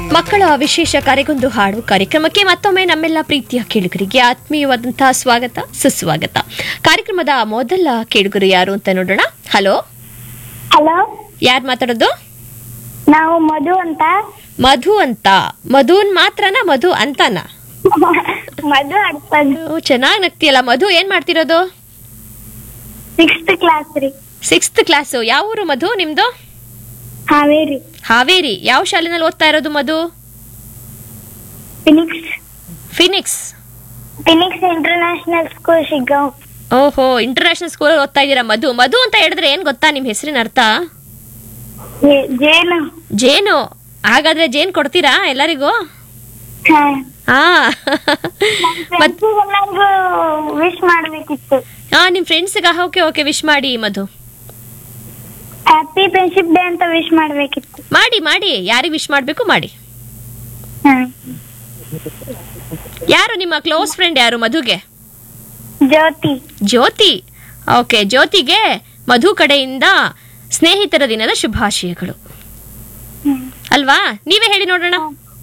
ಮಕ್ಕಳ ವಿಶೇಷ ಕರೆಗೊಂದು ಹಾಡು ಕಾರ್ಯಕ್ರಮಕ್ಕೆ ಮತ್ತೊಮ್ಮೆ ನಮ್ಮೆಲ್ಲ ಪ್ರೀತಿಯ ಕೇಳುಗರಿಗೆ ಆತ್ಮೀಯವಾದಂತಹ ಸ್ವಾಗತ ಸುಸ್ವಾಗತ ಕಾರ್ಯಕ್ರಮದ ಮೊದಲ ಕೇಳುಗರು ಯಾರು ಅಂತ ನೋಡೋಣ ಹಲೋ ಹಲೋ ಯಾರು ಮಾತಾಡೋದು ನಾವು ಮಧು ಅಂತ ಮಧು ಅಂತ ಮಧುನ್ ಮಾತ್ರನ ಮಧು ಅಂತನ ಮಧು ಅಡ್ಪದ್ ಚೆನ್ನಾಗಿ ನಗ್ತಿಯಲ್ಲ ಮಧು ಏನ್ ಮಾಡ್ತಿರೋದು ಸಿಕ್ಸ್ತ್ ಕ್ಲಾಸ್ ರೀ ಸಿಕ್ಸ್ತ್ ಕ್ಲಾಸು ಯಾವ ಊರು ಮಧು ನಿಮ್ದು ಹಾವೇರಿ ಹಾವೇರಿ ಯಾವ ಶಾಲೆನಲ್ಲಿ ಓದ್ತಾ ಇರೋದು Madhu phoenix phoenix phoenix international school Shiggaon ಓಹೋ ಇಂಟರ್ನ್ಯಾಷನಲ್ ಸ್ಕೂಲ್ ಓದ್ತಾ ಇದ್ದೀರಾ ಮಧು ಮಧು ಅಂತ ಹೇಳಿದ್ರೆ ಏನ್ ಗೊತ್ತಾ ನಿಮ್ ಹೆಸರಿನ ಅರ್ಥ ಜೇ- ಜೇನು ಜೇನು ಹಾಗಾದ್ರೆ ಜೇನ್ ಕೊಡ್ತೀರಾ ಎಲ್ಲರಿಗೂ ಹಾ ಹಾ ಮತ್ ಫ್ರೆಂಡ್ಸ್ ಎಲ್ಲರಿಗೂ ವಿಶ್ ಮಾಡ್ಬೇಕಿತ್ತು ಹಾ ನಿಮ್ ಫ್ರೆಂಡ್ಸ್ಗ ಓಕೆ ಓಕೆ ವಿಶ್ ಮಾಡಿ ಮಧು ಹ್ಯಾಪಿ ಫ್ರೆಂಡ್ಶಿಪ್ ಡೇ ಅಂತ ವಿಶ್ ಮಾಡ್ಬೇಕಿತ್ತು ಮಾಡಿ ಮಾಡಿ ಯಾರಿಗೆ ವಿಶ್ ಮಾಡ್ಬೇಕು ಮಾಡಿ ಹಾ ಯಾರು ನಿಮ್ಮ ಕ್ಲೋಸ್ ಫ್ರೆಂಡ್ ಯಾರು ಮಧುಗೆ ಜ್ಯೋತಿ ಜ್ಯೋತಿ ಓಕೆ ಜ್ಯೋತಿಗೆ ಮಧು ಕಡೆಯಿಂದ ಸ್ನೇಹಿತರ ದಿನದ ಶುಭಾಶಯಗಳು ಅಲ್ವಾ ನೀವೇ ಹೇಳಿ ನೋಡೋಣ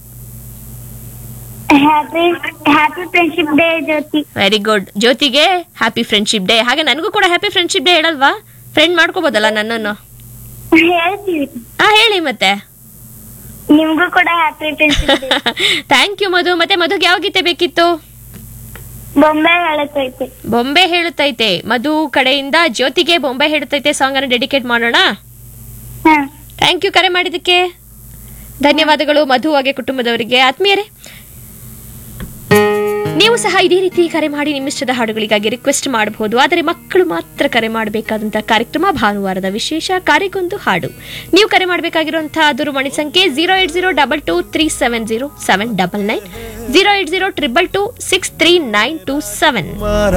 happy happy friendship day Jyothi very good ಜ್ಯೋತಿಗೆ ಹ್ಯಾಪಿ ಫ್ರೆಂಡ್ಶಿಪ್ ಡೇ ಹಾಗೆ ನನಗೂ ಕೂಡ ಹ್ಯಾಪಿ ಫ್ರೆಂಡ್ಶಿಪ್ ಡೇ ಹೇಳಲ್ವಾ ಫ್ರೆಂಡ್ ಮಾಡ್ಕೋಬೋದಲ್ಲ ನನ್ನನ್ನು ಹೇಳ್ತೀವಿ ಹಾ ಹೇಳಿ ಮತ್ತೆ ನಿಮ್ಗೂ ಕೂಡ happy friendship day thank you Madhu ಮತ್ತೆ ಮಧುಗೆ ಯಾವ ಗೀತೆ ಬೇಕಿತ್ತು ಬೊಂಬೆ ಹೇಳುತ್ತೈತೆ ಬೊಂಬೆ ಹೇಳುತ್ತೈತೆ ಮಧು ಕಡೆಯಿಂದ ಜ್ಯೋತಿಗೆ ಬೊಂಬೆ ಹೇಳುತ್ತೈತೆ ಸಾಂಗ್ ಅನ್ನು ಡೆಡಿಕೇಟ್ ಮಾಡೋಣ ಹಾ ಥ್ಯಾಂಕ್ ಯು ಕರೆ ಮಾಡಿದ್ದಕ್ಕೆ ಧನ್ಯವಾದಗಳು ಮಧು ಹಾಗೆ ಕುಟುಂಬದವರಿಗೆ ಆತ್ಮೀಯರೇ ನೀವು ಸಹ ಇದೇ ರೀತಿ ಕರೆ ಮಾಡಿ ನಿಮ್ಮಿಷ್ಟದ ಹಾಡುಗಳಿಗಾಗಿ ರಿಕ್ವೆಸ್ಟ್ ಮಾಡಬಹುದು ಆದರೆ ಮಕ್ಕಳು ಮಾತ್ರ ಕರೆ ಮಾಡಬೇಕಾದಂತಹ ಕಾರ್ಯಕ್ರಮ ಭಾನುವಾರದ ವಿಶೇಷ ಕಾರ್ಯಕ್ಕೊಂದು ಹಾಡು ನೀವು ಕರೆ ಮಾಡಬೇಕಾಗಿರುವಂತಹ ದೂರವಾಣಿ ಸಂಖ್ಯೆ zero eight zero double two three seven zero seven double nine zero eight zero triple two six three nine two seven